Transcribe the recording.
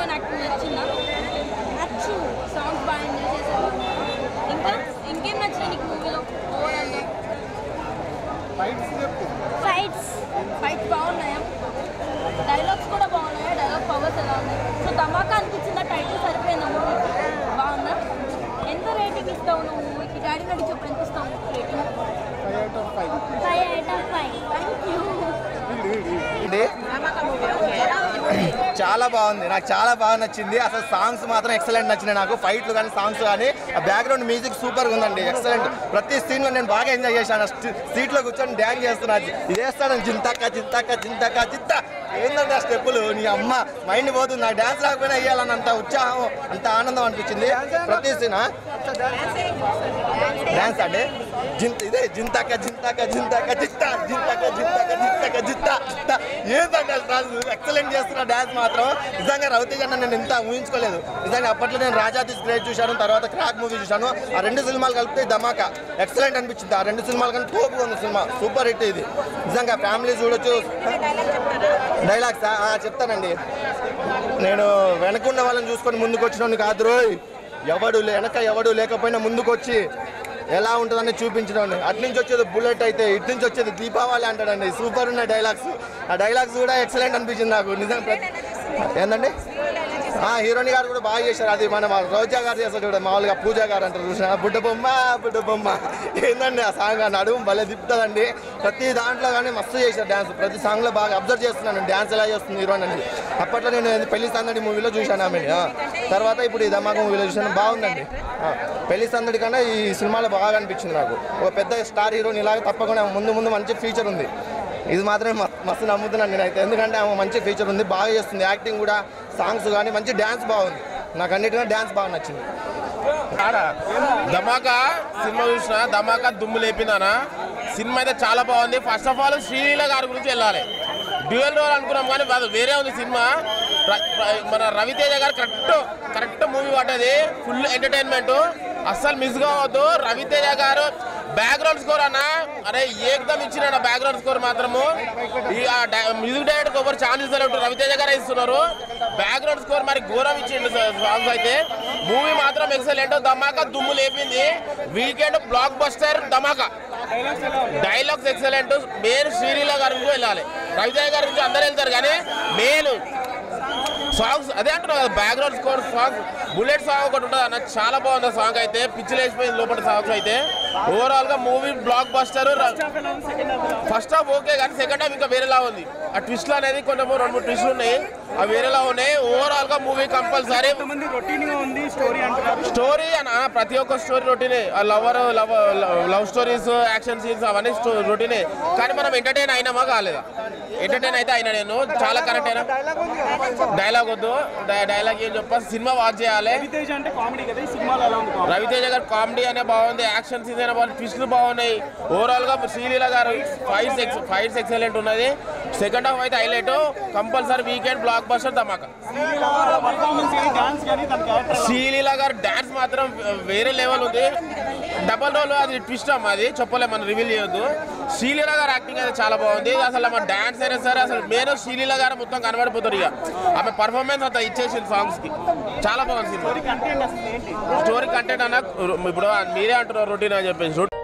Heroine acting నచ్చిందా నచ్చింది songs బాగా ఎంజాయ్ చేసావు ఇంకా ఇంకేం నచ్చింది నీకు మూవీలో ఓవరాల్గా ఫైట్స్ ఫైట్స్ బాగున్నాయా డైలాగ్స్ కూడా బాగున్నాయా డైలాగ్ పవర్స్ ఎలా ఉన్నాయి సో ధమాకా అనిపించిందా టైటిల్ సరిపోయిందా మూవీ బాగుందా ఎంత రేటింగ్ ఇస్తావు నువ్వు మూవీకి డాడీ నడిచి చెప్పు ఎంత ఇస్తావు rating five out of five thank you అండి చాలా బాగుంది నాకు చాలా బాగా నచ్చింది అసలు సాంగ్స్ మాత్రం ఎక్సలెంట్ నచ్చినాయి నాకు ఫైట్లు కానీ సాంగ్స్ కానీ ఆ బ్యాక్గ్రౌండ్ మ్యూజిక్ సూపర్గా ఉందండి ఎక్సలెంట్ ప్రతి సీన్లో నేను బాగా ఎంజాయ్ చేశాను సీట్లో కూర్చొని డ్యాన్స్ చేస్తున్నా ఇది వేస్తాను చింతక్క చింతక్క చింతక్క చింత ఏంటంటే ఆ స్టెప్పులు నీ అమ్మ మైండ్ పోతుంది నాకు డ్యాన్స్ రాకపోయినా వేయాలని అంత ఉత్సాహం అంత ఆనందం అనిపించింది ప్రతి సీన్ డ్యాన్స్ అంటే జింత ఇదే జింతక జింతక జింతక జిత్త జింతక జింతక జింతక జిత్త జిత్త ఏంటంటే అసలు ఎక్సలెంట్ చేస్తున్న డ్యాన్స్ మాత్రం నిజంగా రవితేజ్ అన్న నేను ఇంత ఊహించుకోలేదు నిజంగా అప్పట్లో నేను రాజా దిస్ గ్రేట్ చూశాను తర్వాత క్రాక్ మూవీ చూశాను ఆ రెండు సినిమాలు కలిపితే ధమాకా ఎక్సలెంట్ అనిపించింది ఆ రెండు సినిమాలు కానీ తోపుగా ఉంది సినిమా సూపర్ హిట్ ఇది నిజంగా ఫ్యామిలీ చూడొచ్చు డైలాగ్స్ చెప్తానండి నేను వెనకున్న వాళ్ళని చూసుకొని ముందుకు వచ్చినాను కాదు రోయ్ ఎవడు లే- వెనక ఎవడు లేకపోయినా ముందుకు వచ్చి ఎలా ఉంటుందని చూపించడం అటు నుంచి వచ్చేది బుల్లెట్ అయితే ఇటు నుంచి వచ్చేది దీపావళి అంటాడండి సూపర్ ఉన్న డైలాగ్స్ ఆ డైలాగ్స్ కూడా ఎక్సలెంట్ అనిపించింది నాకు నిజం ప్రతి- ఏందండి ఆ హీరోయిన్ గారు కూడా బాగా చేశారు అది మన మా రోజా గారు చేస్తారు చూడ మామూలుగా పూజ గారు అంటారు చూసిన బుడ్డ బొమ్మ బుడ్డ బొమ్మ ఏందండి ఆ సాంగ్ ఆ నడుము భలే తిప్పుతుందండి ప్రతి దాంట్లో కానీ మస్తు చేశారు డ్యాన్స్ ప్రతి సాంగ్లో బాగా అబ్జర్వ్ చేస్తున్నాను డ్యాన్స్ ఎలా చేస్తుంది హీరోయిన్ అని అప్పట్లో నేను ఇది పెళ్లి సందడి మూవీలో చూశాను ఆమెని ఆ. తర్వాత ఇప్పుడు ఈ ధమాక మూవీలో చూశాను బాగుందండి ఆ. పెళ్లి సందడి కన్నా ఈ సినిమాలో బాగా అనిపించింది నాకు ఒక పెద్ద స్టార్ హీరోని ఇలాగ తప్పకుండా ముందు ముందు మంచి ఫీచర్ ఉంది ఇది మాత్రమే మ- మస్తు నమ్ముతున్నాను నేనైతే ఎందుకంటే ఆమె మంచి ఫీచర్ ఉంది బాగా చేస్తుంది యాక్టింగ్ కూడా సాంగ్స్ కానీ మంచి డ్యాన్స్ బాగుంది నాకు అన్నిటికన్నా డ్యాన్స్ బాగా నచ్చింది ఆడ ధమాకా సినిమా చూసిన ధమాకా దుమ్ము లేపిందనా సినిమా అయితే చాలా బాగుంది ఫస్ట్ ఆఫ్ ఆల్ శ్రీలీల గారి గురించి వెళ్ళాలి డ్యూయల్ రోల్ అనుకున్నాం కానీ అది వేరే ఉంది సినిమా ర- ర- మన Ravi Teja garu correct correct movie పడ్డది ఫుల్ ఎంటర్టైన్మెంట్ అస్సలు మిస్ కావద్దు రవితేజ గారు బ్యాక్గ్రౌండ్ స్కోర్ అన్న అరే ఏకదం ఇచ్చిన బ్యాక్గ్రౌండ్ స్కోర్ మాత్రము ఈ ఆ డై- మ్యూజిక్ డైరెక్టర్ ఎవరు ఛాన్స్ ఇస్తారు రవితేజ గారు ఇస్తున్నారు బ్యాక్గ్రౌండ్ స్కోర్ మరి ఘోరం ఇచ్చిండు సాంగ్స్ అయితే మూవీ మాత్రం ఎక్సలెంట్ ధమాకా దుమ్ము లేపింది weekend blockbuster Dhamaka dialogues excellent main Sreeleela గారి గురించి వెళ్ళాలి రవితేజ గారి గురించి అందరూ వెళ్తారు కానీ మెయిన్ సాంగ్స్ అదే అంటున్నా కదా background score song bullet song ఒకటి ఉంటుంది అన్న చాలా బాగుంది ఆ సాంగ్ అయితే పిచ్చి లేచిపోయింది లోపల సాంగ్స్ అయితే ఓవరాల్ గా movie blockbuster first half okay కానీ సెకండ్ హాఫ్ ఇంకా వేరేలా ఉంది ఆ ట్విస్ట్లు అనేది కొంచెం రెండు మూడు ట్విస్ట్లు ఉన్నాయి అవి వేరేలా ఉన్నాయి ఓవరాల్ గా మూవీ కంపల్సరీ స్టోరీ అన్న ప్రతి ఒక్క స్టోరీ రొటీనే ఆ lover love love stories action scenes అవన్నీ రొటీనే కానీ మనం ఎంటర్టైన్ అయినామా కాలేదా ఎంటర్టైన్ అయితే అయినా నేను చాలా కరెక్ట్ అయినా డైలాగ్ వద్దు డై- డైలాగ్ ఏం చెప్పా సినిమా వాచ్ చేయాలి రవితేజ అంటే కామెడీ కదా ఈ సినిమాలో ఎలా ఉంది రవితేజ గారు కామెడీ అనే బాగుంది యాక్షన్ సీన్స్ అయినా బాగుంది ట్విస్ట్లు బాగున్నాయి ఓవరాల్ గా శ్రీలీల గారు ఫైట్స్ ఎక్స్ ఫైట్స్ ఎక్సలెంట్ ఉన్నది సెకండ్ హాఫ్ అయితే highlight compulsory weekend blockbuster Dhamaka performance కానీ డాన్స్ కానీ తన క్యారెక్టర్ శ్రీలీల గారు డాన్స్ మాత్రం వేరే లెవెల్ ఉంది డబల్ రోల్ అది ట్విస్ట్ అమ్మ అది చెప్పలే మనం రివీల్ చేయొద్దు శ్రీలీల గారు యాక్టింగ్ అయితే చాలా బాగుంది అసలు మన డాన్స్ అయినా సరే అసలు మెయిన్ శ్రీలీల గారు మొత్తం కనబడిపోతారు ఇక ఆమె పర్ఫార్మెన్స్ అంతా ఇచ్చేసింది సాంగ్స్ కి చాలా బాగుంది సినిమా కంటెంట్ అసలు ఏంటి స్టోరీ కంటెంట్ అన్న ఇప్పుడు మీరే అంటున్నారు రొటీన్ అని చెప్పేసి